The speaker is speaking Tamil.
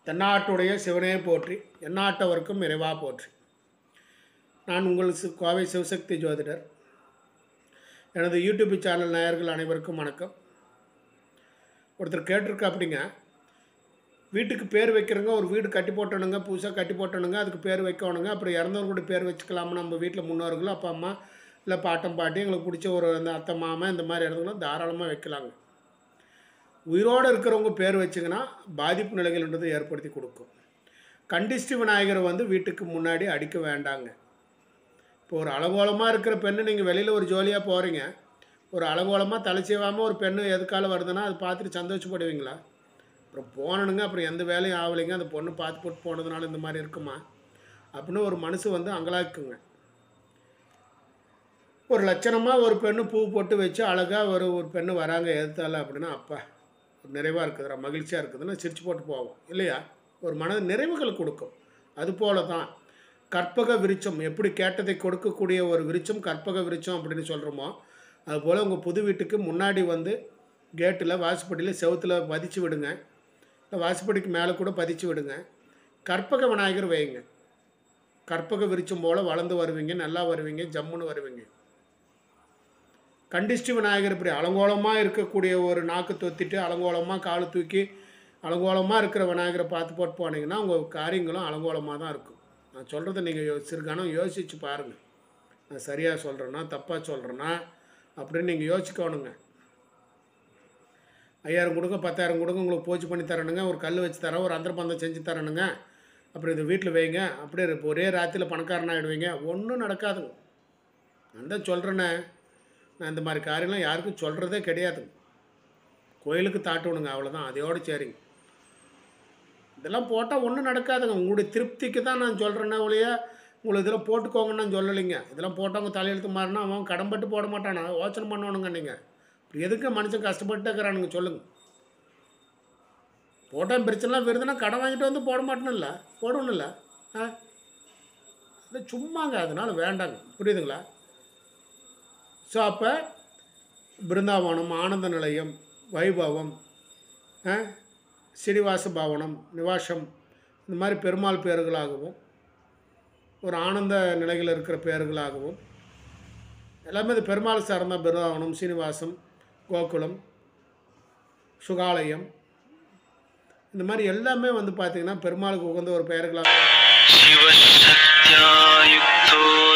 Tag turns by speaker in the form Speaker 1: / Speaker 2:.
Speaker 1: தென்னாட்டுடைய சிவனே போற்றி எந்நாட்டவர்க்கும் இறைவா போற்றி நான் உங்கள் சி- கோவை சிவசக்தி ஜோதிடர் எனது யூடியூப் சேனல் நேயர்கள் அனைவருக்கும் வணக்கம் ஒருத்தர் கேட்டிருக்க அப்படிங்க வீட்டுக்கு பேர் வைக்கிறவங்க ஒரு வீடு கட்டி போட்டணுங்க புதுசாக கட்டி போட்டணுங்க அதுக்கு பேர் வைக்கணுங்க அப்புறம் இறந்தவங்க பேர் வச்சுக்கலாமா நம்ம வீட்டில் முன்னோர்கள் அப்பா அம்மா இல்லை பாட்டம் பாட்டி எங்களுக்கு பிடிச்ச ஒரு இந்த அத்தை மாமா இந்த மாதிரி இறந்தவங்களும் தாராளமாக வைக்கலாங்க உயிரோடு இருக்கிறவங்க பேர் வச்சிங்கன்னா பாதிப்பு நிலைகள்ன்றது ஏற்படுத்தி கொடுக்கும் கண்டிஷ்டி விநாயகரை வந்து வீட்டுக்கு முன்னாடி அடிக்க வேண்டாங்க இப்போ ஒரு அலங்கோலமாக இருக்கிற பெண்ணு நீங்கள் வெளியில் ஒரு ஜோலியாக போகிறீங்க ஒரு அலங்கோலமாக தலை செய்வாமல் ஒரு பெண்ணு எதுக்கால வருதுன்னா அது பார்த்துட்டு சந்தோஷப்படுவீங்களா அப்புறம் போனணுங்க அப்புறம் எந்த வேலையும் ஆகலைங்க அந்த பொண்ணு பார்த்து போட்டு போனதுனால இந்த மாதிரி இருக்குமா அப்படின்னு ஒரு மனசு வந்து அங்கலாக்குங்க ஒரு லட்சணமாக ஒரு பெண்ணு பூ போட்டு வச்சு அழகாக ஒரு ஒரு பெண்ணு வராங்க எதிர்த்தால அப்படின்னா அப்பா ஒரு நிறைவாக இருக்குதுடா மகிழ்ச்சியாக இருக்குதுன்னா சிரிச்சு போட்டு போவோம் இல்லையா ஒரு மன நிறைவுகள் கொடுக்கும் அதுபோல தான் கற்பக விருட்சம் எப்படி கேட்டதை கொடுக்கக்கூடிய ஒரு விருட்சம் கற்பக விருட்சம் அப்படின்னு சொல்கிறோமோ அதுபோல் உங்கள் புது வீட்டுக்கு முன்னாடி வந்து கேட்டில் வாசப்படியில் செவுத்தில் பதிச்சு விடுங்க இல்லை வாசப்படிக்கு மேலே கூட பதிச்சு விடுங்க கற்பக விநாயகர் வைங்க கற்பக விருட்சம் போல் வளர்ந்து வருவீங்க நல்லா வருவீங்க ஜம்முன்னு வருவீங்க கண்டிஷ்டி விநாயகர் இப்படி அலங்கோலமாக இருக்கக்கூடிய ஒரு நாக்கு தொத்திட்டு அலங்கோலமாக கால் தூக்கி அலங்கோலமாக இருக்கிற விநாயகரை பார்த்து போட்டு போனீங்கன்னா உங்கள் காரியங்களும் அலங்கோலமாக தான் இருக்கும் நான் சொல்கிறத நீங்கள் யோ சிறுகணம் யோசித்து பாருங்கள் நான் சரியாக சொல்கிறேன்னா தப்பாக சொல்கிறேன்னா அப்படின்னு நீங்கள் யோசிக்கணுங்க ஐயாயிரம் கொடுங்க பத்தாயிரம் கொடுங்க உங்களுக்கு பூச்சி பண்ணி தரணுங்க ஒரு கல் வச்சு தரேன் ஒரு அந்தரபந்தம் செஞ்சு தரணுங்க அப்புறம் இது வீட்டில் வைங்க அப்படியே இருப்ப- ஒரே ராத்திரியில் பணக்காரன் ஆகிடுவீங்க ஒன்றும் நடக்காதுங்க நான் தான் சொல்கிறேனே நான் இந்த மாதிரி காரியம்லாம் யாருக்கும் சொல்கிறதே கிடையாதுங்க கோயிலுக்கு தாட்டணுங்க அவ்வளோதான் அதையோடு சரிங்க இதெல்லாம் போட்டால் ஒன்றும் நடக்காதுங்க உங்களுடைய திருப்திக்கு தான் நான் சொல்கிறேன்னே ஒழிய உங்களுக்கு இதில் போட்டுக்கோங்கன்னு நான் சொல்லலைங்க இதெல்லாம் போட்டவங்க தலையெழுத்து மாறினா அவன் கடன்பட்டு போட மாட்டானா யோசனை பண்ணணுங்க நீங்கள் இப்படி எதுக்கு மனுஷன் கஷ்டப்பட்டு இருக்கிறானுங்க சொல்லுங்கள் போட்டால் பிரச்சனைலாம் வருதுன்னா கடன் வாங்கிட்டு வந்து போட மாட்டேன்ல போடணும் இல்லை ஆ அது சும்மாங்க அதனால் வேண்டாங்க புரியுதுங்களா ஸோ அப்போ பிருந்தாவனம் ஆனந்த நிலையம் வைபவம் ஆ, ஸ்ரீனிவாச பவனம் நிவாசம் இந்த மாதிரி பெருமாள் பேர்களாகவும் ஒரு ஆனந்த நிலையில் இருக்கிற பேர்களாகவும் எல்லாமே இது பெருமாள் சார்ந்த பிருந்தாவனம் சீனிவாசம் கோகுலம் சுகாலயம் இந்த மாதிரி எல்லாமே வந்து பார்த்திங்கன்னா பெருமாளுக்கு உகந்த ஒரு பெயர்களாக
Speaker 2: शिवशक्त्या युक्तो